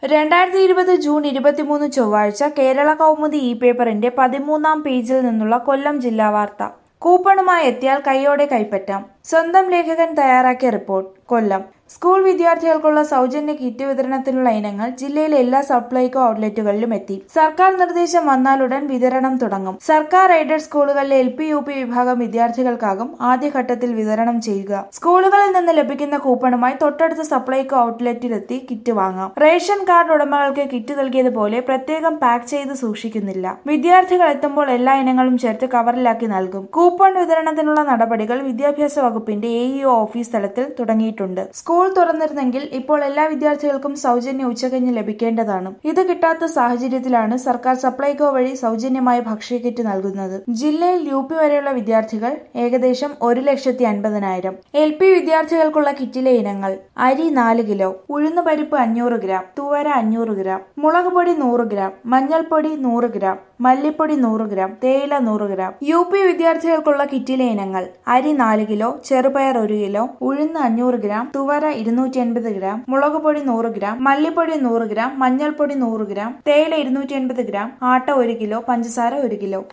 രണ്ടായിരത്തി ഇരുപത് ജൂൺ ഇരുപത്തിമൂന്ന് ചൊവ്വാഴ്ച കേരള കൗമുദി ഇ പേപ്പറിന്റെ പതിമൂന്നാം പേജിൽ നിന്നുള്ള കൊല്ലം ജില്ലാ വാർത്ത കൂപ്പണുമായി എത്തിയാൽ കൈയോടെ കൈപ്പറ്റാം സ്വന്തം ലേഖകൻ തയ്യാറാക്കിയ റിപ്പോർട്ട് കൊല്ലം സ്കൂൾ വിദ്യാർത്ഥികൾക്കുള്ള സൗജന്യ കിറ്റ് വിതരണത്തിനുള്ള ഇനങ്ങൾ ജില്ലയിലെ എല്ലാ സപ്ലൈകോ ഔട്ട്ലെറ്റുകളിലും എത്തി സർക്കാർ നിർദ്ദേശം വന്നാലുടൻ വിതരണം തുടങ്ങും സർക്കാർ എയ്ഡഡ് സ്കൂളുകളിലെ എൽ പി യു പി വിഭാഗം വിദ്യാർത്ഥികൾക്കാകും ആദ്യഘട്ടത്തിൽ വിതരണം ചെയ്യുക സ്കൂളുകളിൽ നിന്ന് ലഭിക്കുന്ന കൂപ്പണുമായി തൊട്ടടുത്ത സപ്ലൈകോ ഔട്ട്ലെറ്റിലെത്തി കിറ്റ് വാങ്ങാം റേഷൻ കാർഡ് ഉടമകൾക്ക് കിറ്റ് നൽകിയതുപോലെ പ്രത്യേകം പാക്ക് ചെയ്ത് സൂക്ഷിക്കുന്നില്ല വിദ്യാർത്ഥികൾ എത്തുമ്പോൾ എല്ലാ ഇനങ്ങളും ചേർത്ത് കവറിലാക്കി നൽകും കൂപ്പൺ വിതരണത്തിനുള്ള നടപടികൾ വിദ്യാഭ്യാസ വകുപ്പിന്റെ എ ഓഫീസ് തലത്തിൽ തുടങ്ങിയിട്ടുണ്ട് സ്കൂൾ തുറന്നിരുന്നെങ്കിൽ ഇപ്പോൾ എല്ലാ വിദ്യാർത്ഥികൾക്കും സൗജന്യ ഉച്ചകഞ്ഞ് ലഭിക്കേണ്ടതാണ് ഇത് കിട്ടാത്ത സാഹചര്യത്തിലാണ് സർക്കാർ സപ്ലൈകോ വഴി സൗജന്യമായ ഭക്ഷ്യക്കിറ്റ് നൽകുന്നത് ജില്ലയിൽ യു പി വരെയുള്ള വിദ്യാർത്ഥികൾ ഏകദേശം ഒരു ലക്ഷത്തി അൻപതിനായിരം എൽ പി വിദ്യാർത്ഥികൾക്കുള്ള കിറ്റിലെ ഇനങ്ങൾ അരി നാല് കിലോ ഉഴുന്നുപരിപ്പ് അഞ്ഞൂറ് ഗ്രാം തുവര അഞ്ഞൂറ് ഗ്രാം മുളക് പൊടി നൂറ് ഗ്രാം മഞ്ഞൾപ്പൊടി നൂറ് ഗ്രാം മല്ലിപ്പൊടി നൂറ് ഗ്രാം തേയില നൂറ് ഗ്രാം യു പി വിദ്യാർത്ഥികൾക്കുള്ള കിറ്റിലെ ഇനങ്ങൾ അരി നാല് കിലോ ചെറുപയർ ഒരു കിലോ ഉഴുന്ന് അഞ്ഞൂറ് ഗ്രാം തുവര ഇരുന്നൂറ്റി എൺപത് ഗ്രാം മുളക് പൊടി നൂറ് ഗ്രാം മല്ലിപ്പൊടി നൂറ് ഗ്രാം മഞ്ഞൾപ്പൊടി നൂറ് ഗ്രാം തേയില ഇരുന്നൂറ്റി എൺപത് ഗ്രാം ആട്ട ഒരു കിലോ പഞ്ചസാര ഒരു കിലോ